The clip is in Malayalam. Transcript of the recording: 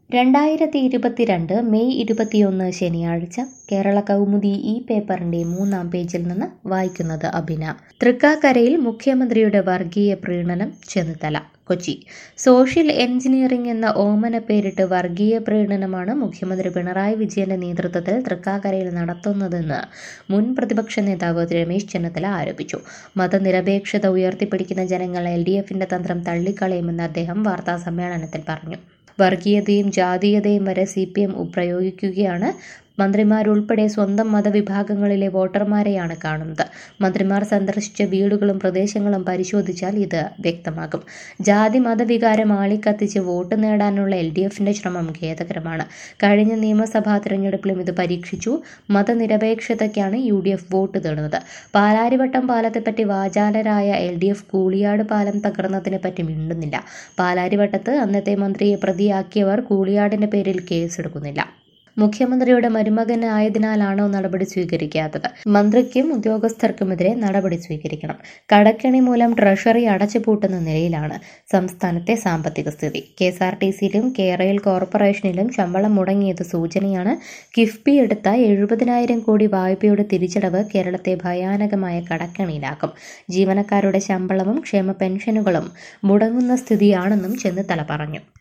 രണ്ടായിരത്തി ഇരുപത്തിരണ്ട് മെയ് ഇരുപത്തിയൊന്ന് ശനിയാഴ്ച കേരള കൗമുദി ഈ പേപ്പറിന്റെ മൂന്നാം പേജിൽ നിന്ന് വായിക്കുന്നത് അഭിന തൃക്കാക്കരയിൽ മുഖ്യമന്ത്രിയുടെ വർഗീയ പ്രീണനം ചെന്നിത്തല കൊച്ചി സോഷ്യൽ എഞ്ചിനീയറിംഗ് എന്ന ഓമന പേരിട്ട് വർഗീയ പ്രീണനമാണ് മുഖ്യമന്ത്രി പിണറായി വിജയന്റെ നേതൃത്വത്തിൽ തൃക്കാക്കരയിൽ നടത്തുന്നതെന്ന് മുൻ പ്രതിപക്ഷ നേതാവ് രമേശ് ചെന്നിത്തല ആരോപിച്ചു മതനിരപേക്ഷത ഉയർത്തിപ്പിടിക്കുന്ന ജനങ്ങൾ എൽ ഡി എഫിന്റെ തന്ത്രം തള്ളിക്കളയുമെന്ന് അദ്ദേഹം വാർത്താ സമ്മേളനത്തിൽ പറഞ്ഞു വർഗീയതയും ജാതീയതയും വരെ സി പി എം പ്രയോഗിക്കുകയാണ് മന്ത്രിമാരുൾപ്പെടെ സ്വന്തം മതവിഭാഗങ്ങളിലെ വോട്ടർമാരെയാണ് കാണുന്നത് മന്ത്രിമാർ സന്ദർശിച്ച വീടുകളും പ്രദേശങ്ങളും പരിശോധിച്ചാൽ ഇത് വ്യക്തമാകും ജാതി മതവികാരം ആളിക്കത്തിച്ച് വോട്ട് നേടാനുള്ള എൽ ഡി എഫിന്റെ ശ്രമം ഖേദകരമാണ് കഴിഞ്ഞ നിയമസഭാ തിരഞ്ഞെടുപ്പിലും ഇത് പരീക്ഷിച്ചു മതനിരപേക്ഷതയ്ക്കാണ് യു ഡി എഫ് വോട്ട് തേടുന്നത് പാലാരിവട്ടം പാലത്തെപ്പറ്റി വാചാലരായ എൽ ഡി എഫ് കൂളിയാട് പാലം തകർന്നതിനെ പറ്റി മിണ്ടുന്നില്ല പാലാരിവട്ടത്ത് അന്നത്തെ മന്ത്രിയെ പ്രതിയാക്കിയവർ കൂളിയാടിന്റെ പേരിൽ കേസെടുക്കുന്നില്ല മുഖ്യമന്ത്രിയുടെ മരുമകനായതിനാലാണോ നടപടി സ്വീകരിക്കാത്തത് മന്ത്രിക്കും ഉദ്യോഗസ്ഥർക്കുമെതിരെ നടപടി സ്വീകരിക്കണം കടക്കെണി മൂലം ട്രഷറി അടച്ചുപൂട്ടുന്ന നിലയിലാണ് സംസ്ഥാനത്തെ സാമ്പത്തിക സ്ഥിതി കെ എസ് ആർ ടി സിയിലും കേരള കോർപ്പറേഷനിലും ശമ്പളം മുടങ്ങിയത് സൂചനയാണ് കിഫ്ബി എടുത്ത എഴുപതിനായിരം കോടി വായ്പയുടെ തിരിച്ചടവ് കേരളത്തെ ഭയാനകമായ കടക്കെണിയിലാക്കും ജീവനക്കാരുടെ ശമ്പളവും ക്ഷേമ പെൻഷനുകളും മുടങ്ങുന്ന സ്ഥിതിയാണെന്നും ചെന്നിത്തല പറഞ്ഞു